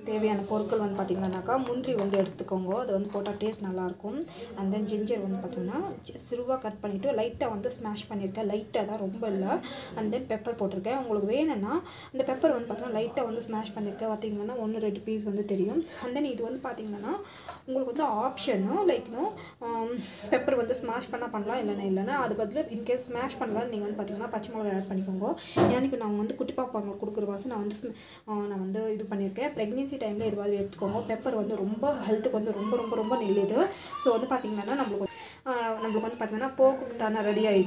தேவையான பொருட்கள் வந்து பார்த்திங்கன்னாக்கா முந்திரி வந்து எடுத்துக்கோங்க அது வந்து போட்டால் டேஸ்ட் நல்லாயிருக்கும் அண்ட் தென் ஜிஞ்சர் வந்து பார்த்திங்கன்னா சிறுவாக கட் பண்ணிவிட்டு லைட்டாக வந்து ஸ்மாஷ் பண்ணியிருக்கேன் லைட்டாக தான் ரொம்ப இல்லை அண்ட் தென் பெப்பர் போட்டிருக்கேன் உங்களுக்கு வேணும்னா இந்த பெப்பர் வந்து பார்த்தீங்கன்னா லைட்டாக வந்து ஸ்மாஷ் பண்ணியிருக்கேன் பார்த்திங்கன்னா ஒன்று ரெண்டு பீஸ் வந்து தெரியும் அண்ட் தென் இது வந்து பார்த்திங்கன்னா உங்களுக்கு வந்து ஆப்ஷனு லைக்னோ பெப்பர் வந்து ஸ்மாஷ் பண்ணால் பண்ணலாம் இல்லைன்னா இல்லைன்னா அது பதில் இன்கேஸ் ஸ்மாஷ் பண்ணலாம் நீங்கள் வந்து பார்த்தீங்கன்னா பச்சை மிளகா ஆட் பண்ணிக்கோங்க எனக்கு நான் வந்து குட்டி பாப்பாங்க கொடுக்குற வாசம் நான் வந்து sm- ஆ, நான் வந்து இது பண்ணியிருக்கேன் ப்ரெக்னென்சி டைமில் இது மாதிரி எடுத்துக்கோங்க பெப்பர் வந்து ரொம்ப ஹெல்த்துக்கு வந்து ரொம்ப ரொம்ப ரொம்ப நல்லது ஸோ வந்து பார்த்திங்கன்னா நம்மளுக்கு ஆ, நம்மளுக்கு வந்து பார்த்திங்கன்னா போக்கு தானே ரெடி ஆகிடுச்சு